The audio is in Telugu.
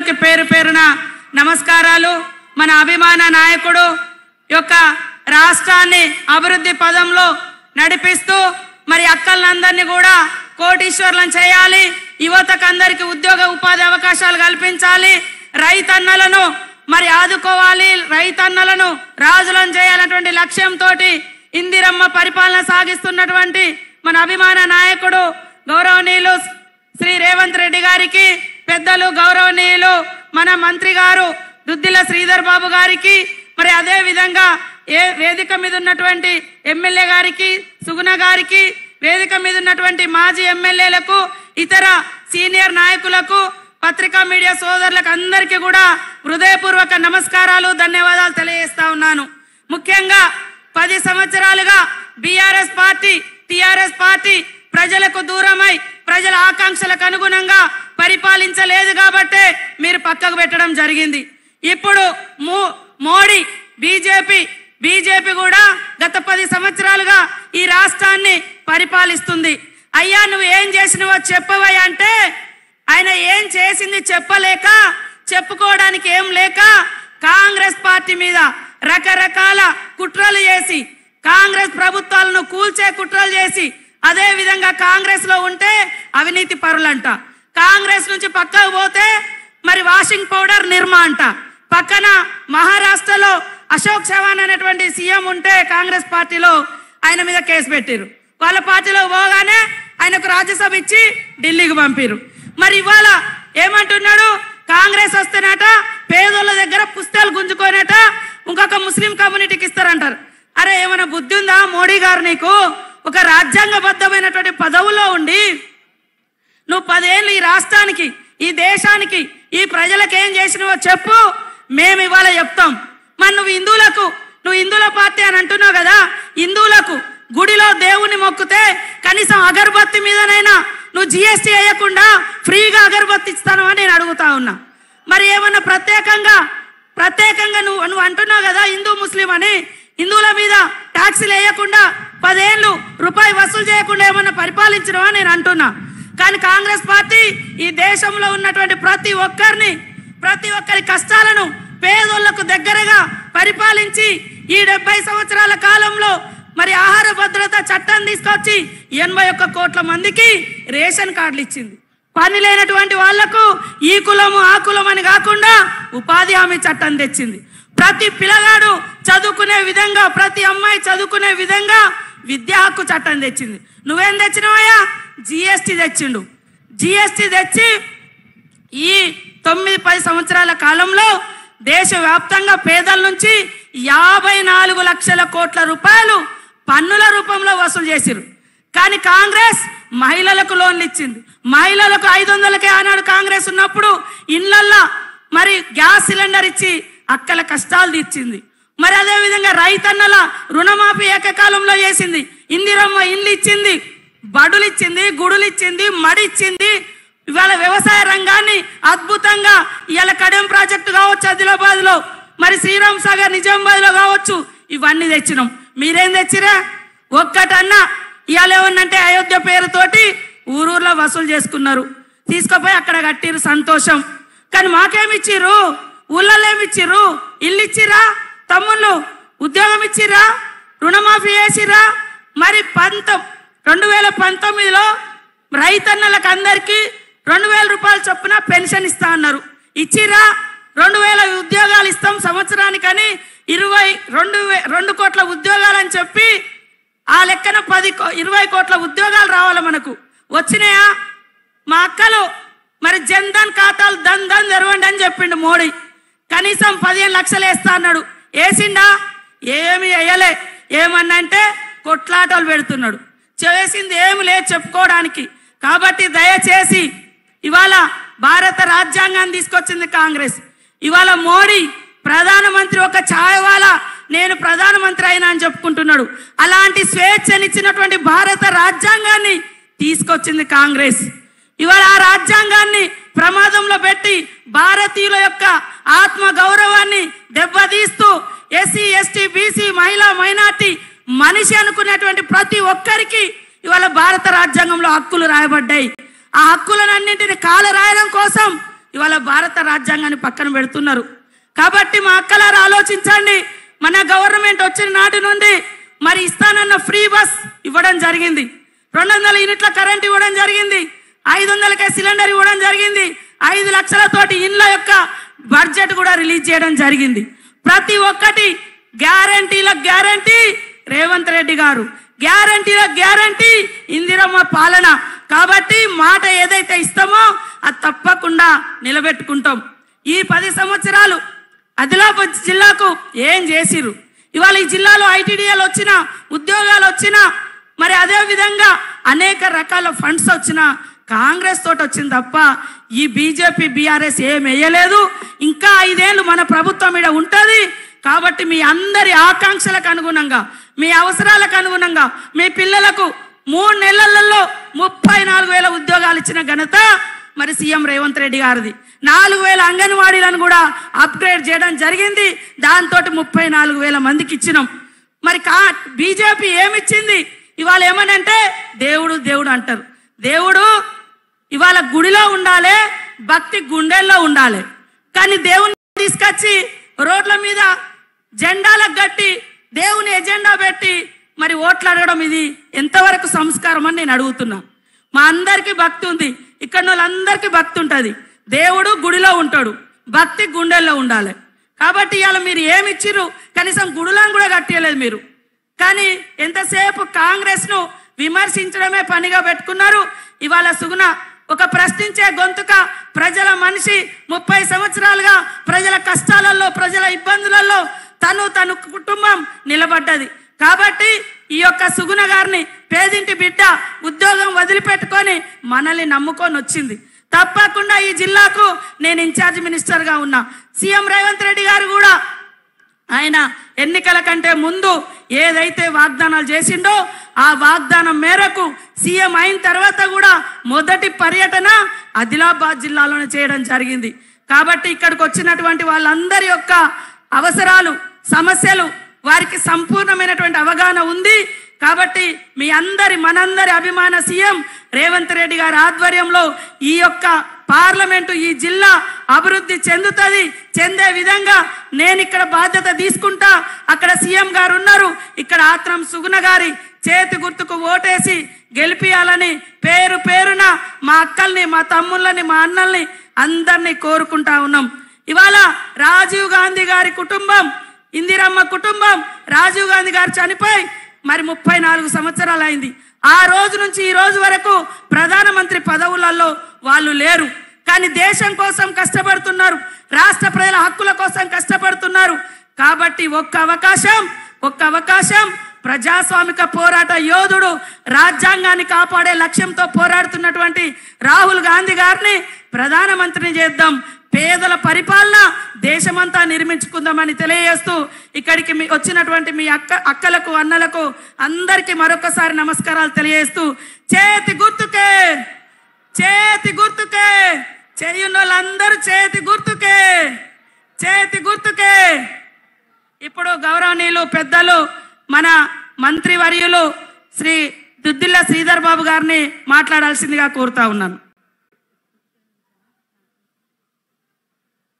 అందరికి పేరు పేరున నమస్కారాలు మన అభిమాన నాయకుడు యొక్క రాష్ట్రాన్ని అభివృద్ధి పదంలో నడిపిస్తూ మరి అక్కలందరినీ కూడా కోటీశ్వర్లను చేయాలి యువతకు అందరికి ఉద్యోగ ఉపాధి అవకాశాలు కల్పించాలి రైతన్నలను మరి ఆదుకోవాలి రైతన్నలను రాజులను చేయాలన్నటువంటి లక్ష్యంతో ఇందిరమ్మ పరిపాలన సాగిస్తున్నటువంటి మన అభిమాన నాయకుడు గౌరవనీయులు శ్రీ రేవంత్ రెడ్డి గారికి పెద్దలు గౌరవనీయులు మన మంత్రి గారు దుద్దిల శ్రీధర్ బాబు గారికి మరి అదే విధంగా ఏ వేదిక మీద ఉన్నటువంటి ఎమ్మెల్యే గారికి సుగుణ గారికి వేదిక మీద ఉన్నటువంటి మాజీ ఎమ్మెల్యేలకు ఇతర సీనియర్ నాయకులకు పత్రికా మీడియా సోదరులకు అందరికీ కూడా హృదయపూర్వక నమస్కారాలు ధన్యవాదాలు తెలియజేస్తా ఉన్నాను ముఖ్యంగా పది సంవత్సరాలుగా బీఆర్ఎస్ పార్టీ టిఆర్ఎస్ పార్టీ ప్రజలకు దూరమై ప్రజల ఆకాంక్షలకు అనుగుణంగా పరిపాలించలేదు కాబట్టే మీరు పక్కకు పెట్టడం జరిగింది ఇప్పుడు మో- మోడీ బీజేపీ బీజేపీ కూడా గత పది సంవత్సరాలుగా ఈ రాష్ట్రాన్ని పరిపాలిస్తుంది అయ్యా నువ్వు ఏం చేసినవో చెప్పవయ్యా అంటే ఆయన ఏం చేసింది చెప్పలేక చెప్పుకోవడానికి ఏం లేక కాంగ్రెస్ పార్టీ మీద రకరకాల కుట్రలు చేసి కాంగ్రెస్ ప్రభుత్వాలను కూల్చే కుట్రలు చేసి అదే విధంగా కాంగ్రెస్ లో ఉంటే అవినీతి పరులంట కాంగ్రెస్ నుంచి పక్కకు పోతే మరి వాషింగ్ పౌడర్ నిర్మా అంట పక్కన మహారాష్ట్రలో అశోక్ చవాన్ అనేటువంటి సీఎం ఉంటే కాంగ్రెస్ పార్టీలో ఆయన మీద కేసు పెట్టిరు వాళ్ళ పార్టీలో పోగానే ఆయనకు రాజ్యసభ ఇచ్చి ఢిల్లీకి పంపిరు మరి ఇవాళ ఏమంటున్నాడు కాంగ్రెస్ వస్తేనట పేదోళ్ళ దగ్గర పుస్తకాలు గుంజుకోనట ఇంకొక ముస్లిం కమ్యూనిటీకి ఇస్తారంటారు అరే ఏమైనా బుద్ధి ఉందా మోడీ గారు నీకు ఒక రాజ్యాంగబద్ధమైనటువంటి పదవుల్లో ఉండి నువ్వు పదేళ్ళు ఈ రాష్ట్రానికి ఈ దేశానికి ఈ ప్రజలకు ఏం చేసినవో చెప్పు మేము ఇవాళ చెప్తాం మరి నువ్వు హిందువులకు నువ్వు హిందువుల పార్టీ అని అంటున్నావు కదా హిందువులకు గుడిలో దేవుని మొక్కితే కనీసం అగరబత్తి మీదనైనా నువ్వు జిఎస్టీ వేయకుండా ఫ్రీగా అగరబత్తి ఇస్తాను అని నేను అడుగుతా ఉన్నా మరి ఏమన్నా ప్రత్యేకంగా ప్రత్యేకంగా నువ్వు నువ్వు అంటున్నావు కదా హిందూ ముస్లిం అని హిందువుల మీద ట్యాక్సీలు వేయకుండా పదేళ్ళు రూపాయి వసూలు చేయకుండా ఏమన్నా పరిపాలించడమా నేను అంటున్నా కానీ కాంగ్రెస్ పార్టీ ఈ దేశంలో ఉన్నటువంటి ప్రతి ఒక్కరిని ప్రతి ఒక్కరి కష్టాలను పేదోళ్లకు దగ్గరగా పరిపాలించి ఈ డెబ్బై సంవత్సరాల కాలంలో మరి ఆహార భద్రత చట్టం తీసుకొచ్చి ఎనభై ఒక్క కోట్ల మందికి రేషన్ కార్డులు ఇచ్చింది పని లేనటువంటి వాళ్లకు ఈ కులము ఆ కులం అని కాకుండా ఉపాధి హామీ చట్టం తెచ్చింది ప్రతి పిల్లగాడు చదువుకునే విధంగా ప్రతి అమ్మాయి చదువుకునే విధంగా విద్యా హక్కు చట్టం తెచ్చింది నువ్వేం తెచ్చినవయ్యా జిఎస్టి తెచ్చిండు జిఎస్టి తెచ్చి ఈ తొమ్మిది పది సంవత్సరాల కాలంలో దేశవ్యాప్తంగా పేదల నుంచి యాభై నాలుగు లక్షల కోట్ల రూపాయలు పన్నుల రూపంలో వసూలు చేసిరు కానీ కాంగ్రెస్ మహిళలకు లోన్లు ఇచ్చింది మహిళలకు ఐదు వందలకే ఆనాడు కాంగ్రెస్ ఉన్నప్పుడు ఇళ్లల్లో మరి గ్యాస్ సిలిండర్ ఇచ్చి అక్కల కష్టాలు తీర్చింది మరి అదే విధంగా రైతన్నల రుణమాఫీ ఏకకాలంలో చేసింది ఇందిరమ్మ ఇల్లు ఇచ్చింది బడులు ఇచ్చింది గుడులు ఇచ్చింది మడి ఇచ్చింది ఇవాళ వ్యవసాయ రంగాన్ని అద్భుతంగా ఇవాళ కడెం ప్రాజెక్టు కావచ్చు ఆదిలాబాద్ లో మరి శ్రీరామ్ సాగర్ నిజామాబాద్ లో కావచ్చు ఇవన్నీ తెచ్చినాం మీరేం తెచ్చిరా ఒక్కటన్నా ఇవాళ ఏమన్నంటే అయోధ్య పేరుతోటి ఊరూర్లో వసూలు చేసుకున్నారు తీసుకుపోయి అక్కడ కట్టిరు సంతోషం కానీ మాకేమిచ్చిర్రు ఊళ్ళలో ఏమిచ్చిర్రు ఇల్లు ఇచ్చిరా తమ్ముళ్ళు ఉద్యోగం ఇచ్చిరా రుణమాఫీ చేసిరా మరి పంత రెండు వేల పంతొమ్మిదిలో రైతన్నలకు అందరికీ రెండు వేల రూపాయల చొప్పున పెన్షన్ ఇస్తా అన్నారు ఇచ్చిరా రెండు వేల ఉద్యోగాలు ఇస్తాం సంవత్సరానికని ఇరవై రెండు వే- రెండు కోట్ల ఉద్యోగాలు అని చెప్పి ఆ లెక్కన పది కో- ఇరవై కోట్ల ఉద్యోగాలు రావాలి మనకు వచ్చినాయా మా అక్కలు మరి జన్ధన్ ఖాతాలు దన్ దన్ తెరవండి అని చెప్పిండు మోడీ కనీసం పదిహేను లక్షలు వేస్తా అన్నాడు వేసిండా ఏమి వేయలే ఏమన్నంటే కొట్లాటలు పెడుతున్నాడు చేసింది ఏమి లేదు చెప్పుకోవడానికి కాబట్టి దయచేసి ఇవాళ భారత రాజ్యాంగాన్ని తీసుకొచ్చింది కాంగ్రెస్ ఇవాళ మోడీ ప్రధానమంత్రి ఒక ఛాయ్ వాలా నేను ప్రధానమంత్రి అయినా అని చెప్పుకుంటున్నాడు అలాంటి స్వేచ్ఛనిచ్చినటువంటి భారత రాజ్యాంగాన్ని తీసుకొచ్చింది కాంగ్రెస్ ఇవాళ ఆ రాజ్యాంగాన్ని ప్రమాదంలో పెట్టి భారతీయుల యొక్క ఆత్మ గౌరవాన్ని దెబ్బతీస్తూ ఎస్సీ ఎస్టీ బీసీ మహిళా మైనార్టీ మనిషి అనుకునేటువంటి ప్రతి ఒక్కరికి ఇవాళ భారత రాజ్యాంగంలో హక్కులు రాయబడ్డాయి ఆ హక్కులన్నింటిని కాల రాయడం కోసం ఇవాళ భారత రాజ్యాంగాన్ని పక్కన పెడుతున్నారు కాబట్టి మా అక్కలారు ఆలోచించండి మన గవర్నమెంట్ వచ్చిన నాటి నుండి మరి ఇస్తానన్న ఫ్రీ బస్ ఇవ్వడం జరిగింది రెండు వందల యూనిట్ల కరెంట్ ఇవ్వడం జరిగింది ఐదు వందలకే సిలిండర్ ఇవ్వడం జరిగింది ఐదు లక్షలతోటి ఇండ్ల యొక్క బడ్జెట్ కూడా రిలీజ్ చేయడం జరిగింది ప్రతి ఒక్కటి గ్యారంటీల గ్యారంటీ రేవంత్ రెడ్డి గారు గ్యారంటీల గ్యారంటీ ఇందిరమ్మ పాలన కాబట్టి మాట ఏదైతే ఇస్తామో అది తప్పకుండా నిలబెట్టుకుంటాం ఈ పది సంవత్సరాలు ఆదిలాబాద్ జిల్లాకు ఏం చేసిర్రు ఇవాళ ఈ జిల్లాలో ఐటీడీఎల్ వచ్చిన ఉద్యోగాలు వచ్చినా మరి అదే విధంగా అనేక రకాల ఫండ్స్ వచ్చిన కాంగ్రెస్ తోటి వచ్చింది తప్ప ఈ బీజేపీ బీఆర్ఎస్ ఏం వేయలేదు ఇంకా ఐదేళ్ళు మన ప్రభుత్వం ఇక్కడ ఉంటుంది కాబట్టి మీ అందరి ఆకాంక్షలకు అనుగుణంగా మీ అవసరాలకు అనుగుణంగా మీ పిల్లలకు మూడు నెలలలో ముప్పై నాలుగు వేల ఉద్యోగాలు ఇచ్చిన ఘనత మరి సీఎం రేవంత్ రెడ్డి గారిది నాలుగు వేల అంగన్వాడీలను కూడా అప్గ్రేడ్ చేయడం జరిగింది దాంతో ముప్పై నాలుగు వేల మందికి ఇచ్చినాం మరి కా బీజేపీ ఏమిచ్చింది ఇవాళ ఏమనంటే దేవుడు దేవుడు అంటారు దేవుడు ఇవాళ గుడిలో ఉండాలి భక్తి గుండెల్లో ఉండాలి కానీ దేవుని తీసుకొచ్చి రోడ్ల మీద జెండాలకు కట్టి దేవుని ఎజెండా పెట్టి మరి ఓట్లు అడగడం ఇది ఎంతవరకు సంస్కారం అని నేను అడుగుతున్నా మా అందరికీ భక్తి ఉంది ఇక్కడ వాళ్ళందరికీ భక్తి ఉంటుంది దేవుడు గుడిలో ఉంటాడు భక్తి గుండెల్లో ఉండాలి కాబట్టి ఇవాళ మీరు ఏమి ఇచ్చిర్రు కనీసం గుడులను కూడా కట్టేయలేదు మీరు కానీ ఎంతసేపు కాంగ్రెస్ ను విమర్శించడమే పనిగా పెట్టుకున్నారు ఇవాళ సుగుణ ఒక ప్రశ్నించే గొంతుక ప్రజల మనిషి ముప్పై సంవత్సరాలుగా ప్రజల కష్టాలలో ప్రజల ఇబ్బందులలో తను తన కుటుంబం నిలబడ్డది కాబట్టి ఈ యొక్క సుగుణ గారిని పేదింటి బిడ్డ ఉద్యోగం వదిలిపెట్టుకొని మనల్ని నమ్ముకొని వచ్చింది తప్పకుండా ఈ జిల్లాకు నేను ఇన్ఛార్జ్ మినిస్టర్గా ఉన్నా సీఎం రేవంత్ రెడ్డి గారు కూడా ఆయన ఎన్నికల కంటే ముందు ఏదైతే వాగ్దానాలు చేసిండో ఆ వాగ్దానం మేరకు సీఎం అయిన తర్వాత కూడా మొదటి పర్యటన ఆదిలాబాద్ జిల్లాలోనే చేయడం జరిగింది కాబట్టి ఇక్కడికి వచ్చినటువంటి వాళ్ళందరి యొక్క అవసరాలు సమస్యలు వారికి సంపూర్ణమైనటువంటి అవగాహన ఉంది కాబట్టి మీ అందరి మనందరి అభిమాన సీఎం రేవంత్ రెడ్డి గారి ఆధ్వర్యంలో ఈ యొక్క పార్లమెంటు ఈ జిల్లా అభివృద్ధి చెందుతుంది చెందే విధంగా నేను ఇక్కడ బాధ్యత తీసుకుంటా అక్కడ సీఎం గారు ఉన్నారు ఇక్కడ ఆత్రం సుగుణ గారి చేతి గుర్తుకు ఓటేసి గెలిపియాలని పేరు పేరున మా అక్కల్ని మా తమ్ముళ్ళని మా అన్నల్ని అందరినీ కోరుకుంటా ఉన్నాం ఇవాళ రాజీవ్ గాంధీ గారి కుటుంబం ఇందిరమ్మ కుటుంబం రాజీవ్ గాంధీ గారు చనిపోయి మరి ముప్పై నాలుగు సంవత్సరాలు అయింది ఆ రోజు నుంచి ఈ రోజు వరకు ప్రధానమంత్రి పదవులలో వాళ్ళు లేరు కానీ దేశం కోసం కష్టపడుతున్నారు రాష్ట్ర ప్రజల హక్కుల కోసం కష్టపడుతున్నారు కాబట్టి ఒక్క అవకాశం ఒక్క అవకాశం ప్రజాస్వామిక పోరాట యోధుడు రాజ్యాంగాన్ని కాపాడే లక్ష్యంతో పోరాడుతున్నటువంటి రాహుల్ గాంధీ గారిని ప్రధానమంత్రిని చేద్దాం పేదల పరిపాలన దేశమంతా నిర్మించుకుందామని తెలియజేస్తూ ఇక్కడికి మీ వచ్చినటువంటి మీ అక్క అక్కలకు అన్నలకు అందరికీ మరొకసారి నమస్కారాలు తెలియజేస్తూ చేతి గుర్తుకే చేతి గుర్తుకే చేయున్న వాళ్ళందరూ చేతి గుర్తుకే చేతి గుర్తుకే ఇప్పుడు గౌరవనీయులు పెద్దలు మన మంత్రివర్యులు శ్రీ దుద్దిల్ల శ్రీధర్ బాబు గారిని మాట్లాడాల్సిందిగా కోరుతా ఉన్నాను